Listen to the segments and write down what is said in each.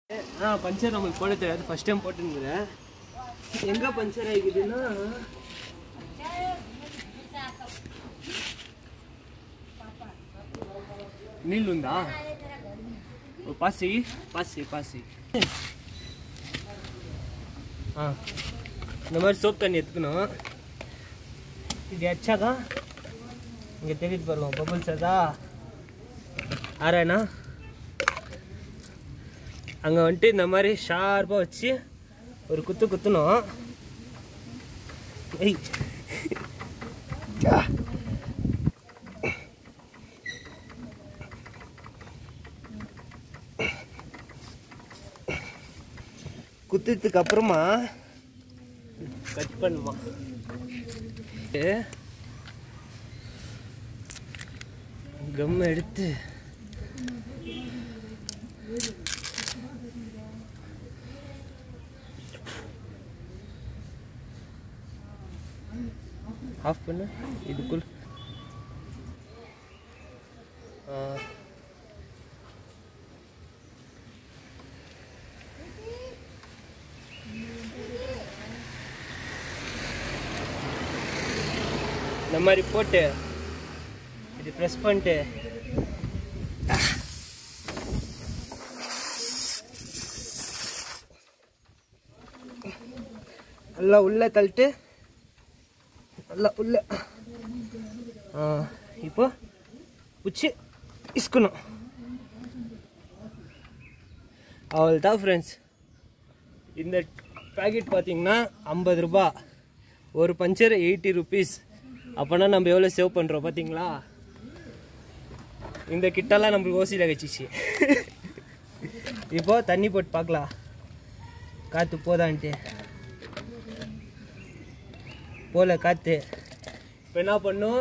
ஆ puncture நம்மளுக்கு போட தெரியாது ஃபர்ஸ்ட் டைம் போட்டுருந்துறேன் எங்கே பஞ்சர் ஆகிக்குதுன்னா నీళ్ళు ఉందా ఓ పాసి పాసి பாசி ஆ இந்த மாதிரி சோப் தண்ணி எடுத்துக்கணும் இது எச்சாக்கா இங்கே தெரியுது பாருங்க பபுள்ஸ் அதா ஆறாண்ணா அங்கே வந்துட்டு இந்த மாதிரி ஷார்ப்பாக வச்சு ஒரு குத்து குத்தணும் ஐய் குத்துறதுக்கு அப்புறமா கட் பண்ணுமா கம் எடுத்து ஆஃப் பண்ணு இதுக்குள் ஆ இந்த மாதிரி போட்டு இது ப்ரெஸ் பண்ணிட்டு நல்லா உள்ளே தள்ளிட்டு நல்லா உள்ள ஆ, இப்போ உச்சி இஸ்கணும் அவள் தான் ஃப்ரெண்ட்ஸ் இந்த பேக்கெட் பார்த்தீங்கன்னா ஐம்பது ரூபா ஒரு பஞ்சர் எயிட்டி ருபீஸ் அப்போனா நம்ம எவ்வளோ சேவ் பண்ணுறோம் பார்த்தீங்களா இந்த கிட்டெல்லாம் நம்மளுக்கு ஓசியில் வச்சிச்சு இப்போ தண்ணி போட்டு பார்க்கலாம் காற்று போதான்ட்டு போல காற்று இப்போ என்ன பண்ணும்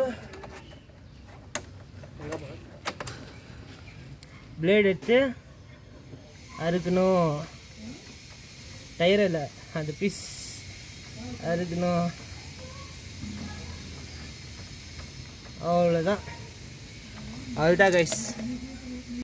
பிளேட் எடுத்து அறுக்கணும் டயரில் அந்த பீஸ் அறுக்கணும் அவ்வளோதான் அவ்வளோதான் கைஸ்